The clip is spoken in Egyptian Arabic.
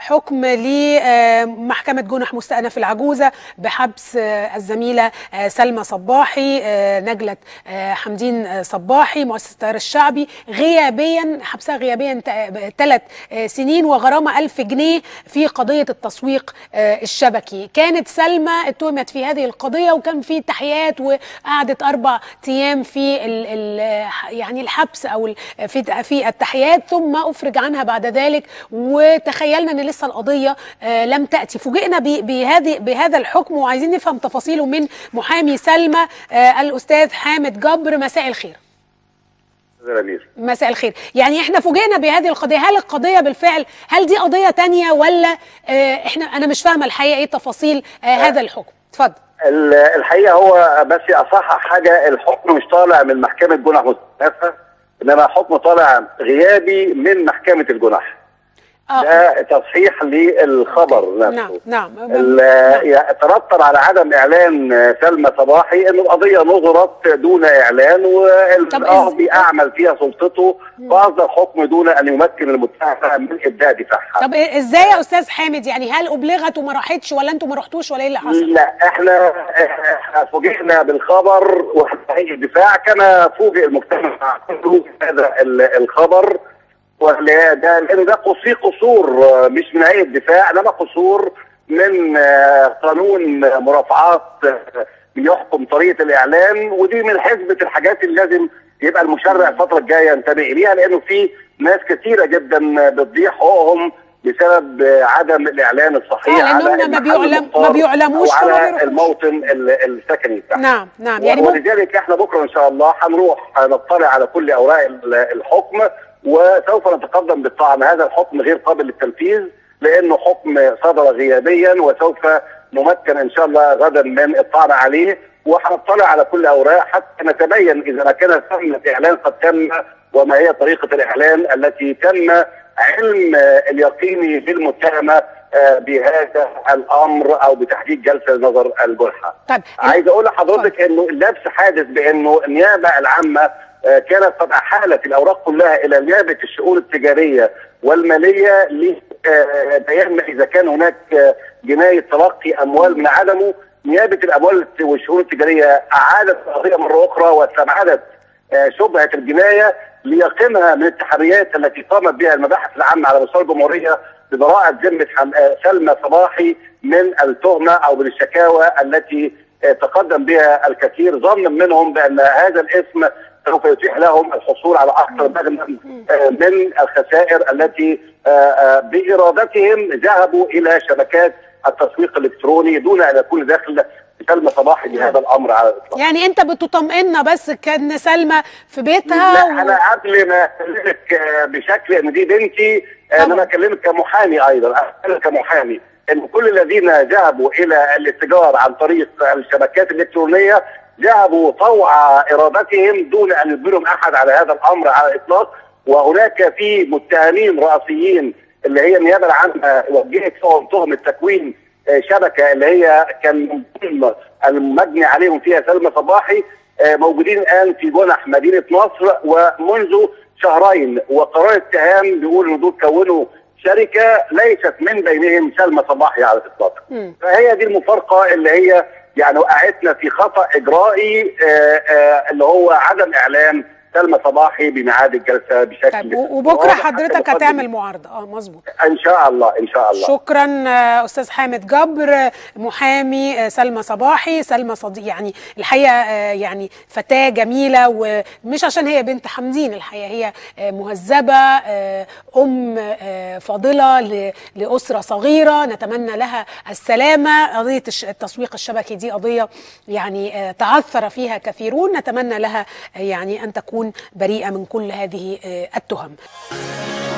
حكم لمحكمة جنح مستأنف العجوزة بحبس الزميلة سلمى صباحي نجلة حمدين صباحي مؤسسة التيار الشعبي غيابيا حبسها غيابيا ثلاث سنين وغرامة ألف جنيه في قضية التسويق الشبكي كانت سلمى اتهمت في هذه القضية وكان في تحيات وقعدت أربع أيام في ال ال يعني الحبس أو في في التحيات ثم أفرج عنها بعد ذلك وتخيلنا أن لسه القضية لم تأتي فوجئنا بهذه بهذا الحكم وعايزين نفهم تفاصيله من محامي سلمى الأستاذ حامد جبر مساء الخير مساء الخير يعني احنا فوجئنا بهذه القضيه هل القضيه بالفعل هل دي قضيه تانية ولا اه احنا انا مش فاهمه الحقيقه ايه تفاصيل اه هذا الحكم اتفضل الحقيقه هو بس اصحح حاجه الحكم مش طالع من محكمه جنح مستأنفة انما حكم طالع غيابي من محكمه الجنح آه. ده تصحيح للخبر نفسه نعم نعم, نعم. ترتب على عدم اعلان سلمى صباحي ان القضيه نظرت دون اعلان والقاضي اعمل فيها سلطته فاصدر حكم دون ان يمكن المتهم من ابداء دفاعها طب ازاي يا استاذ حامد يعني هل ابلغت وما راحتش ولا انتم ما رحتوش ولا ايه اللي حصل؟ لا احنا احنا فوجئنا بالخبر وهيئه الدفاع كما فوجئ المجتمع هذا الخبر ولا ده لان ده في قصور مش من هيئه الدفاع انما قصور من قانون مرافعات بيحكم طريقه الاعلان ودي من حزبه الحاجات اللي لازم يبقى المشرع الفتره الجايه ينتبه اليها لانه في ناس كثيره جدا بتضيع حقوقهم بسبب عدم الاعلان الصحيح آه على ما بيعلم ما بيعلموش على الموطن السكني بتاعهم نعم نعم يعني ولذلك احنا بكره ان شاء الله هنروح نطلع على كل اوراق الحكم وسوف نتقدم بالطعن هذا الحكم غير قابل للتنفيذ لانه حكم صدر غيابيا وسوف نمكن ان شاء الله غدا من الطعن عليه وهنطلع على كل اوراق حتى نتبين اذا ما كان تم الاعلان قد تم وما هي طريقه الاعلان التي تم علم اليقيني بالمتهمه بهذا الامر او بتحديد جلسه نظر الجرحى. طيب عايز اقول لحضرتك انه اللبس حادث بانه النيابه العامه كانت قد احالت الاوراق كلها الى نيابه الشؤون التجاريه والماليه لبيان اذا كان هناك جنايه تلقي اموال من عدمه نيابه الاموال والشؤون التجاريه اعادت القضيه مره اخرى واستبعدت شبهه الجنايه ليقيمها من التحريات التي قامت بها المباحث العامه على مستوى الجمهوريه ببراءه ذمه سلمى صباحي من التهمه او من الشكاوى التي تقدم بها الكثير ظنا منهم بان هذا الاسم سوف يتيح لهم الحصول على اكثر مغنم من الخسائر التي بارادتهم ذهبوا الى شبكات التسويق الالكتروني دون ان يكون داخل سلمى صباحي بهذا الامر على الاطلاق. يعني انت بتطمئنا بس كان سلمى في بيتها لا و... انا قبل ما اكلمك بشكل ان دي بنتي انا اكلمك كمحامي ايضا انا كمحامي ان كل الذين ذهبوا الى الاتجار عن طريق الشبكات الالكترونيه ذهبوا طوع ارادتهم دون ان يجبرهم احد على هذا الامر على الاطلاق وهناك في متهمين رئيسيين اللي هي النيابه العامه وجهت لهم تهمه تكوين شبكه اللي هي كان المبني عليهم فيها سلمى صباحي موجودين الان في جنح مدينه نصر ومنذ شهرين وقرار الاتهام بيقول ان دول كونوا شركه ليست من بينهم سلمى صباحي على الاطلاق فهي دي المفارقه اللي هي يعني وقعتنا في خطا اجرائي آآ آآ اللي هو عدم اعلان سلمى صباحي بميعاد الجلسه بشكل طيب وبكره حضرتك هتعمل معارضه اه مظبوط ان شاء الله ان شاء الله شكرا استاذ حامد جبر محامي سلمى صباحي سلمى صديق يعني الحقيقه يعني فتاه جميله ومش عشان هي بنت حمدين الحقيقه هي مهذبه ام فاضله لاسره صغيره نتمنى لها السلامه قضيه التسويق الشبكي دي قضيه يعني تعثر فيها كثيرون نتمنى لها يعني ان تكون بريئه من كل هذه التهم